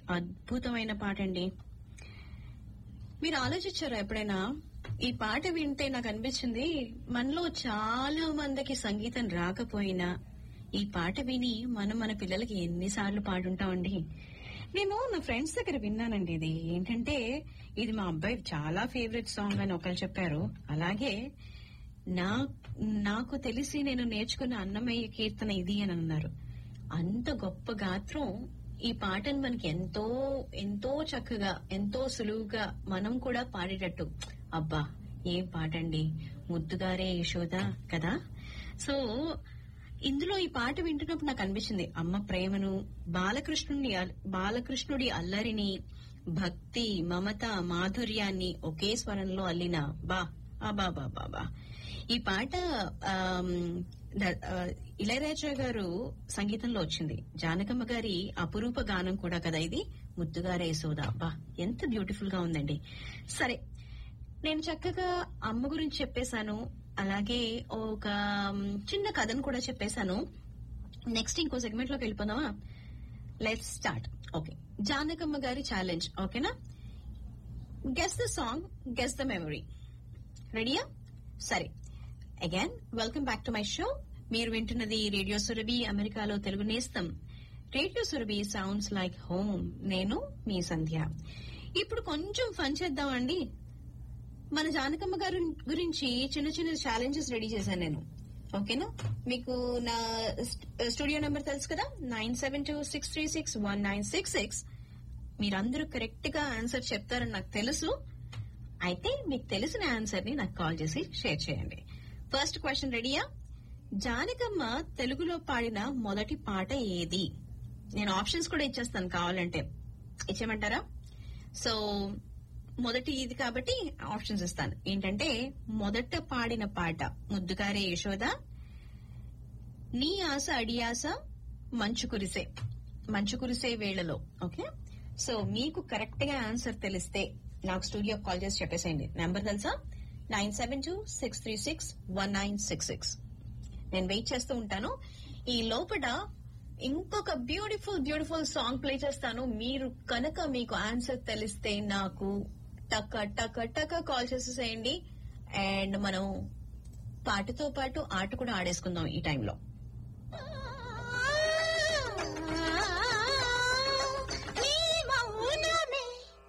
అద్భుతమైన పాట అండి మీరు ఆలోచించారా ఎప్పుడైనా ఈ పాట వింటే నాకు అనిపించింది మనలో చాలా మందికి సంగీతం రాకపోయినా ఈ పాట విని మనం మన పిల్లలకి ఎన్నిసార్లు పాడుంటామండి నేను నా ఫ్రెండ్స్ దగ్గర విన్నానండి ఇది ఏంటంటే ఇది మా అబ్బాయి చాలా ఫేవరెట్ సాంగ్ అని ఒకరు చెప్పారు అలాగే నా నాకు తెలిసి నేను నేర్చుకున్న అన్నమయ్య కీర్తన ఇది అని అన్నారు అంత గొప్ప గాత్రం ఈ పాటను మనకి ఎంతో ఎంతో చక్కగా ఎంతో సులువుగా మనం కూడా పాడేటట్టు అబ్బా ఏం పాట అండి ముద్దుగారే యశోద కదా సో ఇందులో ఈ పాట వింటున్నప్పుడు నాకు అనిపించింది అమ్మ ప్రేమను బాలకృష్ణుని బాలకృష్ణుడి అల్లరిని భక్తి మమత మాధుర్యాన్ని ఒకే స్వరంలో అల్లిన బా బా బా బా బా ఈ పాట ఆమ్, ద- ఆ, ఇళయరాజా గారు సంగీతంలో వచ్చింది జానకమ్మ గారి అపురూప గానం కూడా కదా ఇది ముద్దుగారే యశోద బా ఎంత బ్యూటిఫుల్ గా ఉందండి సరే నేను చక్కగా అమ్మ గురించి చెప్పేశాను అలాగే ఒక మ్, చిన్న కథను కూడా చెప్పేశాను నెక్స్ట్ ఇంకో సెగ్మెంట్ లోకి వెళ్ళిపోదామా లెట్స్ స్టార్ట్ ఓకే జానకమ్మ గారి ఛాలెంజ్ ఓకేనా guess the song guess the memory రెడీయా సరే again welcome back to my show మీరు వింటున్నది రేడియో సురభి అమెరికాలో తెలుగు నేస్తం radio Surabhi sounds like home నేను మీ సంధ్య ఇప్పుడు కొంచెం ఫన్ చేద్దామండి మన జానకమ్మ గారి గురించి చిన్న చిన్న ఛాలెంజెస్ రెడీ చేశాను నేను ఓకేనా మీకు నా స్టూడియో నెంబర్ తెలుసు కదా nine seven two six three six one nine six six మీరందరూ కరెక్ట్ గా ఆన్సర్ చెప్తారని నాకు తెలుసు అయితే మీకు తెలిసిన ఆన్సర్ ని నాకు కాల్ చేసి షేర్ చేయండి ఫస్ట్ క్వశ్చన్ రెడీయా జానకమ్మ తెలుగులో పాడిన మొదటి పాట ఏది నేను ఆప్షన్స్ కూడా ఇచ్చేస్తాను కావాలంటే ఇచ్చేయమంటారా సో మొదటి ఇది కాబట్టి ఆప్షన్స్ ఇస్తాను ఏంటంటే మొదట పాడిన పాట ముద్దుగారే యశోద నీ ఆశ అడియాస మంచు కురిసే మంచు కురిసే వేళలో ఓకే సో మీకు కరెక్ట్ గా ఆన్సర్ తెలిస్తే నాకు స్టూడియో కాల్ చేసి చెప్పేసేయండి నెంబర్ తెలుసా nine seven two six three six one nine six six నేను వెయిట్ చేస్తూ ఉంటాను ఈ లోపల ఇంకొక బ్యూటిఫుల్ బ్యూటిఫుల్ సాంగ్ ప్లే చేస్తాను మీరు కనుక మీకు ఆన్సర్ తెలిస్తే నాకు టక టక టక కాల్ చేసేసేయండి అండ్ మనం పాటతో పాటు ఆట కూడా ఆడేసుకుందాం ఈ టైంలో